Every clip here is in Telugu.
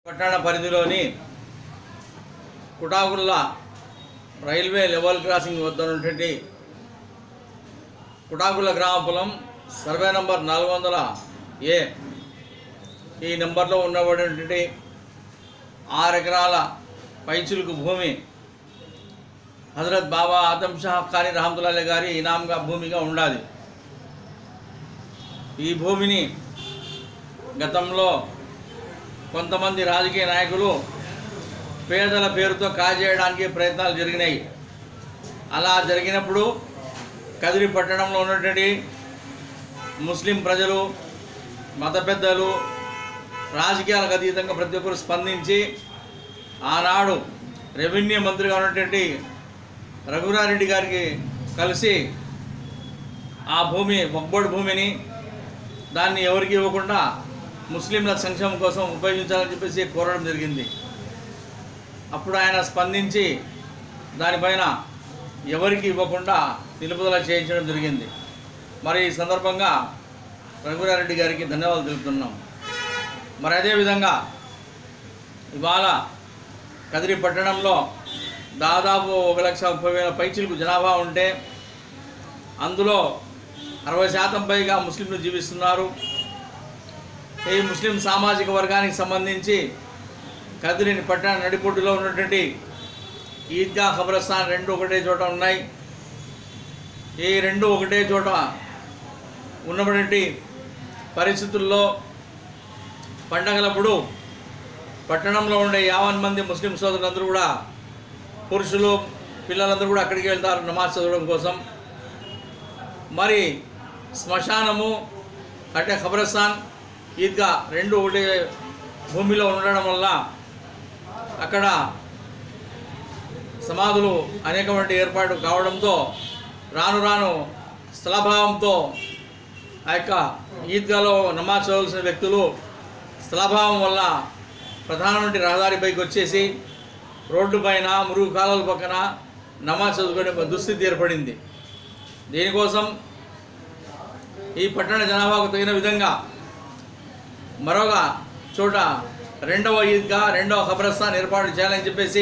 పట్టణ పరిధిలోని కుటాగుల్లా రైల్వే లెవెల్ క్రాసింగ్ వద్ద ఉన్నటువంటి కుటాగుల గ్రామ పొలం సర్వే నంబర్ నాలుగు వందల ఏ ఈ నెంబర్లో ఉన్నటువంటి ఆరు ఎకరాల పైచులకు భూమి హజరత్ బాబా ఆదం షా ఖానీ రహమతుల్లాహి గారి ఇనాంగా భూమిగా ఉండాలి ఈ భూమిని గతంలో కొంతమంది రాజకీయ నాయకులు పేదల పేరుతో కాజేయడానికి ప్రయత్నాలు జరిగినాయి అలా జరిగినప్పుడు కదిరి పట్టణంలో ఉన్నటువంటి ముస్లిం ప్రజలు మత పెద్దలు రాజకీయాలకు అతీతంగా ప్రతి ఒక్కరు స్పందించి ఆనాడు రెవెన్యూ మంత్రిగా ఉన్నటువంటి రఘురారెడ్డి గారికి కలిసి ఆ భూమి ఒక్కబోడి భూమిని దాన్ని ఎవరికి ఇవ్వకుండా ముస్లింల సంక్షేమం కోసం ఉపయోగించాలని చెప్పేసి కోరడం జరిగింది అప్పుడు ఆయన స్పందించి దానిపైన ఎవరికి ఇవ్వకుండా నిలుపుదల చేయించడం జరిగింది మరి ఈ సందర్భంగా రఘురారెడ్డి గారికి ధన్యవాదాలు తెలుపుతున్నాం మరి అదేవిధంగా ఇవాళ కదిరి పట్టణంలో దాదాపు ఒక లక్ష ముప్పై వేల పైచిలకు జనాభా ఉంటే అందులో అరవై శాతం పైగా ముస్లింలు జీవిస్తున్నారు ఈ ముస్లిం సామాజిక వర్గానికి సంబంధించి కదిరిని పట్టణ నడిపొడ్డులో ఉన్నటువంటి ఈద్గా ఖబరస్థాన్ రెండు ఒకటే చోట ఉన్నాయి ఈ రెండు ఒకటే చోట ఉన్నటువంటి పరిస్థితుల్లో పండగలప్పుడు పట్టణంలో ఉండే యావన్ మంది ముస్లిం సోదరులందరూ కూడా పురుషులు పిల్లలందరూ కూడా అక్కడికి వెళ్తారు నమాజ్ చదవడం కోసం మరి శ్మశానము అంటే ఖబరస్థాన్ ఈద్గా రెండు ఒకటి భూమిలో ఉండడం వల్ల అక్కడ సమాధులు అనేకమైన ఏర్పాటు కావడంతో రాను రాను స్థలభావంతో ఆ యొక్క ఈద్గాలో నమాజ్ చదవలసిన వ్యక్తులు స్థలభావం వల్ల ప్రధానమంత్రి రహదారిపైకి వచ్చేసి రోడ్డు పైన మురుగు కాలువల పక్కన నమాజ్ చదువుకునే దుస్థితి ఏర్పడింది దీనికోసం ఈ పట్టణ జనాభాకు తగిన విధంగా మరొక చోట రెండవ ఈద్గా రెండవ ఖబరస్థాన్ ఏర్పాటు చేయాలని చెప్పేసి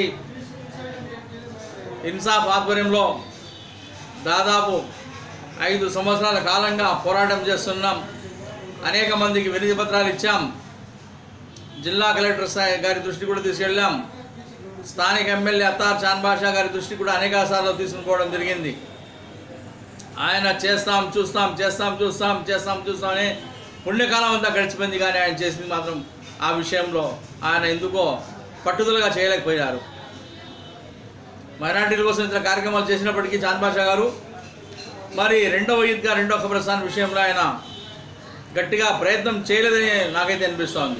ఇన్సాఫ్ ఆధ్వర్యంలో దాదాపు ఐదు సంవత్సరాల కాలంగా పోరాటం చేస్తున్నాం అనేక మందికి వినతి పత్రాలు ఇచ్చాం జిల్లా కలెక్టర్ స్థాయి గారి దృష్టి కూడా తీసుకెళ్ళాం స్థానిక ఎమ్మెల్యే అత్తార్ చాన్ బాషా గారి దృష్టి కూడా అనేక సార్లు తీసుకుపోవడం జరిగింది ఆయన చేస్తాం చూస్తాం చేస్తాం చూస్తాం చేస్తాం చూస్తాం అని పుణ్యకాలం అంతా గడిచిపోయింది కానీ ఆయన చేసింది మాత్రం ఆ విషయంలో ఆయన ఎందుకో పట్టుదలగా చేయలేకపోయారు మైనార్టీల కోసం ఇతర కార్యక్రమాలు చేసినప్పటికీ చాన్ బాషా గారు మరి రెండవ ఈద్గా రెండవ ఖబరస్థాన్ విషయంలో ఆయన గట్టిగా ప్రయత్నం చేయలేదని నాకైతే అనిపిస్తోంది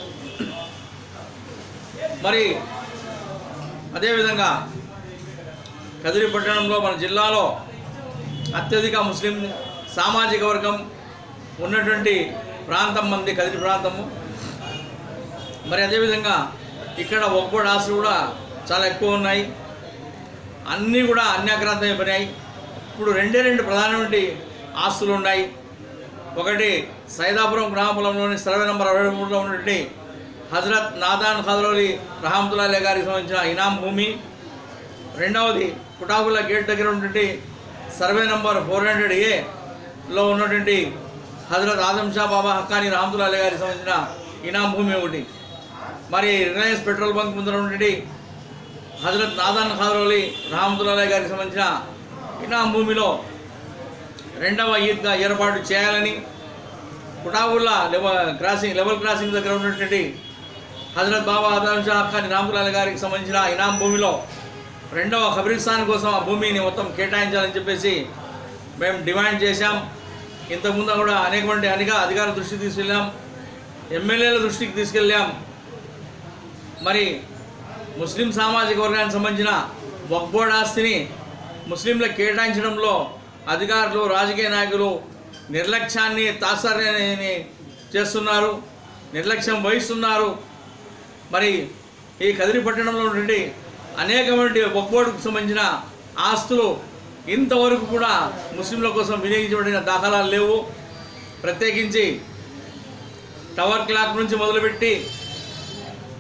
మరి అదేవిధంగా కదిరి పట్టణంలో మన జిల్లాలో అత్యధిక ముస్లిం సామాజిక వర్గం ఉన్నటువంటి ప్రాంతం మంది కదిరి ప్రాంతము మరి అదేవిధంగా ఇక్కడ ఒక్కోటి ఆస్తులు కూడా చాలా ఎక్కువ ఉన్నాయి అన్నీ కూడా అన్యాక్రాంతం అయిపోయినాయి ఇప్పుడు రెండే రెండు ప్రధానమైన ఆస్తులు ఉన్నాయి ఒకటి సైదాపురం గ్రామ పొలంలోని సర్వే నంబర్ అరవై మూడులో ఉన్నటువంటి హజరత్ నాదాన్ ఖదరౌలి రహమతుల్లాహి గారికి సంబంధించిన ఇనాం భూమి రెండవది కుటాకుల గేట్ దగ్గర ఉన్నటువంటి సర్వే నంబర్ ఫోర్ హండ్రెడ్ ఏలో ఉన్నటువంటి హజరత్ ఆదం షా బాబా హక్కాని రహమతుల్లాహి గారికి సంబంధించిన ఇనాం భూమి ఒకటి మరి రిలయన్స్ పెట్రోల్ బంక్ ముందర ఉన్నటువంటి హజరత్ నాదాన్ ఖాదరౌలి రహమతుల్లాహి గారికి సంబంధించిన ఇనాం భూమిలో రెండవ ఈద్గా ఏర్పాటు చేయాలని కుటావుల్లా లెవెల్ క్రాసింగ్ లెవెల్ క్రాసింగ్ దగ్గర ఉన్నటువంటి హజరత్ బాబా ఆదం షా ఖాన్ రామతుల్లాహి గారికి సంబంధించిన ఇనాం భూమిలో రెండవ ఖబరిస్తాన్ కోసం ఆ భూమిని మొత్తం కేటాయించాలని చెప్పేసి మేము డిమాండ్ చేశాం ఇంతకుముందు కూడా అనేకమంది అనేక అధికారుల దృష్టికి తీసుకెళ్ళాం ఎమ్మెల్యేల దృష్టికి తీసుకెళ్ళాం మరి ముస్లిం సామాజిక వర్గానికి సంబంధించిన వక్బోర్డ్ ఆస్తిని ముస్లింలకు కేటాయించడంలో అధికారులు రాజకీయ నాయకులు నిర్లక్ష్యాన్ని తాత్సర్యాన్ని చేస్తున్నారు నిర్లక్ష్యం వహిస్తున్నారు మరి ఈ కదిరి పట్టణంలో ఉన్నటువంటి అనేకమైన వక్బోర్డుకు సంబంధించిన ఆస్తులు ఇంతవరకు కూడా ముస్లింల కోసం వినియోగించబడిన దాఖలాలు లేవు ప్రత్యేకించి టవర్ క్లాక్ నుంచి మొదలుపెట్టి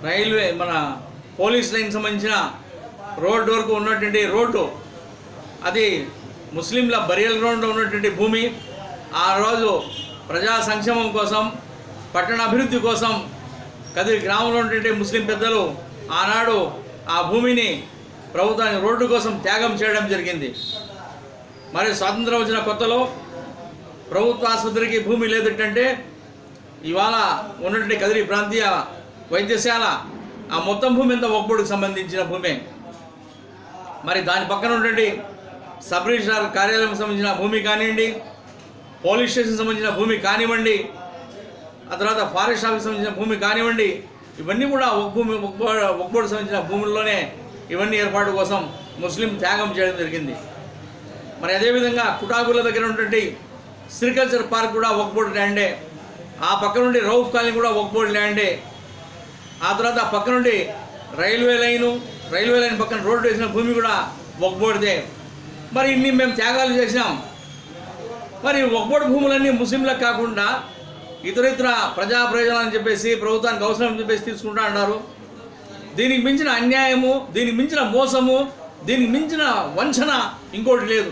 రైల్వే మన పోలీస్ లైన్ సంబంధించిన రోడ్డు వరకు ఉన్నటువంటి రోడ్డు అది ముస్లింల బరియల్ గ్రౌండ్లో ఉన్నటువంటి భూమి ఆ రోజు ప్రజా సంక్షేమం కోసం పట్టణ అభివృద్ధి కోసం కదిరి గ్రామంలో ఉన్నటువంటి ముస్లిం పెద్దలు ఆనాడు ఆ భూమిని ప్రభుత్వానికి రోడ్డు కోసం త్యాగం చేయడం జరిగింది మరి స్వాతంత్రం వచ్చిన కొత్తలో ప్రభుత్వ ఆసుపత్రికి భూమి లేదంటే ఇవాళ ఉన్నటువంటి కదిరి ప్రాంతీయ వైద్యశాల ఆ మొత్తం భూమి అంతా ఒక్కడికి సంబంధించిన భూమే మరి దాని పక్కన ఉన్నటువంటి సబ్ రిజిస్ట్రార్ కార్యాలయం సంబంధించిన భూమి కానివ్వండి పోలీస్ స్టేషన్ సంబంధించిన భూమి కానివ్వండి ఆ తర్వాత ఫారెస్ట్ ఆఫీస్ సంబంధించిన భూమి కానివ్వండి ఇవన్నీ కూడా ఒక భూమి ఒక్కోడు సంబంధించిన భూముల్లోనే ఇవన్నీ ఏర్పాటు కోసం ముస్లిం త్యాగం చేయడం జరిగింది మరి అదేవిధంగా కుటాగుల దగ్గర ఉన్నటువంటి సిరికల్చర్ పార్క్ కూడా ఒక బోర్డు ల్యాండే ఆ పక్క నుండి రౌఫ్ కాలనీ కూడా ఒక బోర్డు ల్యాండే ఆ తర్వాత ఆ పక్క నుండి రైల్వే లైను రైల్వే లైన్ పక్కన రోడ్డు వేసిన భూమి కూడా ఒక బోర్డుదే మరి ఇన్ని మేము త్యాగాలు చేసినాం మరి ఒక్కబోటి భూములన్నీ ముస్లింలకు కాకుండా ఇతర ఇతర ప్రజా ప్రయోజనాలని చెప్పేసి ప్రభుత్వానికి అవసరం అని చెప్పేసి తీసుకుంటా అన్నారు దీనికి మించిన అన్యాయము దీనికి మించిన మోసము దీనికి మించిన వంచన ఇంకోటి లేదు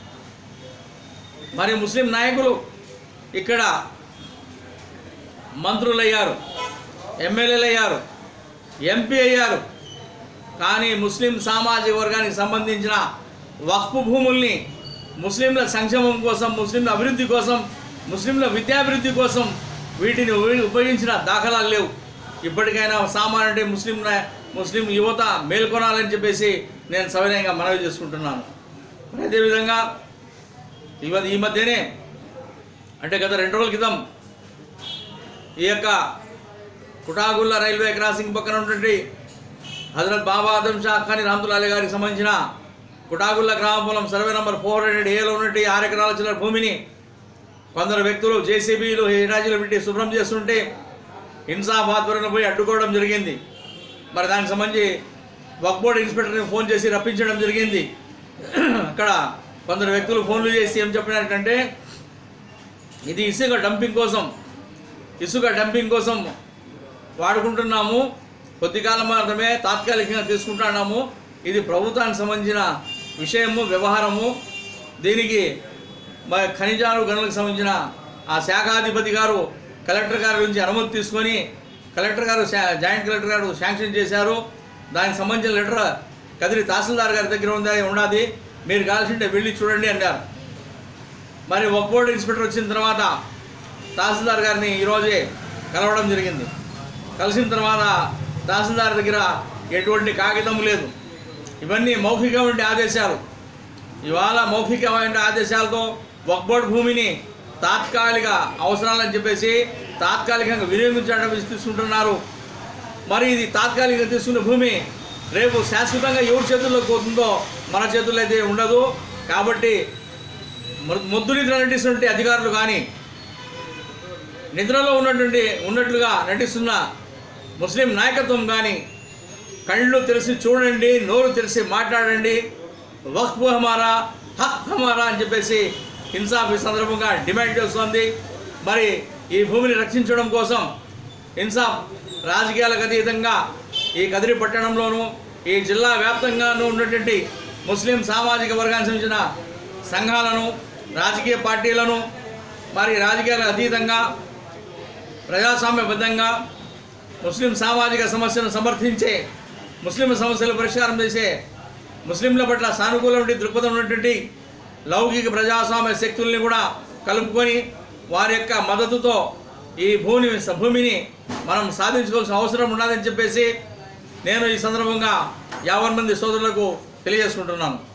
మరి ముస్లిం నాయకులు ఇక్కడ మంత్రులయ్యారు ఎమ్మెల్యేలు అయ్యారు ఎంపీ అయ్యారు కానీ ముస్లిం సామాజిక వర్గానికి సంబంధించిన వక్ఫ్ భూముల్ని ముస్లింల సంక్షేమం కోసం ముస్లింల అభివృద్ధి కోసం ముస్లింల విద్యాభివృద్ధి కోసం వీటిని ఉపయోగి- ఉపయోగించిన దాఖలాలు లేవు ఇప్పటికైనా సామాన్యుడి ముస్లిం నా- ముస్లిం యువత మేల్కొనాలని చెప్పేసి నేను సవినయంగా మనవి చేసుకుంటున్నాను మరి అదేవిధంగా ఇవ ఈ మధ్యనే అంటే గత రెండు రోజుల క్రితం ఈ యొక్క కుటాగుల్ల రైల్వే క్రాసింగ్ పక్కన ఉన్నటువంటి హజరత్ బాబా ఆదం షా ఖాని రామతుల్లాలి గారికి సంబంధించిన కుటాగుల్ల గ్రామ పొలం సర్వే నంబర్ ఫోర్ హండ్రెడ్ ఏలో ఉన్నటువంటి ఆరు ఎకరాల చిల్లర భూమిని కొందరు వ్యక్తులు జేసీబీలు హీరాజీలు పెట్టి శుభ్రం చేస్తుంటే ఇన్సాఫ్ ఆధ్వర్యంలో పోయి అడ్డుకోవడం జరిగింది మరి దానికి సంబంధించి వక్ బోర్డ్ ఇన్స్పెక్టర్ని ఫోన్ చేసి రప్పించడం జరిగింది అక్కడ కొందరు వ్యక్తులు ఫోన్లు చేసి ఏం చెప్పినట్టంటే ఇది ఇసుక డంపింగ్ కోసం ఇసుక డంపింగ్ కోసం వాడుకుంటున్నాము కొద్ది కాలం మాత్రమే తాత్కాలికంగా తీసుకుంటున్నాము ఇది ప్రభుత్వానికి సంబంధించిన విషయము వ్యవహారము దీనికి మరి ఖనిజాలు గనులకు సంబంధించిన ఆ శాఖాధిపతి గారు కలెక్టర్ గారి నుంచి అనుమతి తీసుకొని కలెక్టర్ గారు శా- జాయింట్ కలెక్టర్ గారు శాంక్షన్ చేశారు దానికి సంబంధించిన లెటర్ కదిరి తహసీల్దార్ గారి దగ్గర ఉందా ఉన్నది మీరు కావాల్సింటే వెళ్ళి చూడండి అన్నారు మరి ఒక బోర్డు ఇన్స్పెక్టర్ వచ్చిన తర్వాత తహసీల్దార్ గారిని ఈరోజే కలవడం జరిగింది కలిసిన తర్వాత తహసీల్దార్ దగ్గర ఎటువంటి కాగితం లేదు ఇవన్నీ మౌఖికమైన ఆదేశాలు ఇవాళ మౌఖికమైన ఆదేశాలతో ఒక బోర్డు భూమిని తాత్కాలిక అవసరాలని చెప్పేసి తాత్కాలికంగా వినియోగించడం తీసుకుంటున్నారు మరి ఇది తాత్కాలికంగా తీసుకున్న భూమి రేపు శాశ్వతంగా ఎవరి చేతుల్లోకి పోతుందో మన చేతుల్లో అయితే ఉండదు కాబట్టి ము- ముద్దు నిద్ర నటిస్తున్నటువంటి అధికారులు కానీ నిద్రలో ఉన్నటువంటి ఉన్నట్లుగా నటిస్తున్న ముస్లిం నాయకత్వం కానీ కళ్ళు తెరిచి చూడండి నోరు తెరిచి మాట్లాడండి వక్ఫ్ హమారా హక్ హమారా అని చెప్పేసి ఇన్సాఫ్ ఈ సందర్భంగా డిమాండ్ చేస్తోంది మరి ఈ భూమిని రక్షించడం కోసం ఇన్సాఫ్ రాజకీయాలకు అతీతంగా ఈ కదిరి పట్టణంలోనూ ఈ జిల్లా వ్యాప్తంగానూ ఉన్నటువంటి ముస్లిం సామాజిక వర్గానికి సంబంధించిన సంఘాలను రాజకీయ పార్టీలను మరి రాజకీయాలకు అతీతంగా ప్రజాస్వామ్యబద్ధంగా ముస్లిం సామాజిక సమస్యను సమర్థించే ముస్లిం సమస్యలు పరిష్కారం చేసే ముస్లింల పట్ల సానుకూలమైన దృక్పథం ఉన్నటువంటి లౌకిక ప్రజాస్వామ్య శక్తుల్ని కూడా కలుపుకొని వారి యొక్క మద్దతుతో ఈ భూమి భూమిని మనం సాధించుకోవాల్సిన అవసరం ఉన్నదని చెప్పేసి నేను ఈ సందర్భంగా యావన్ మంది సోదరులకు తెలియజేసుకుంటున్నాను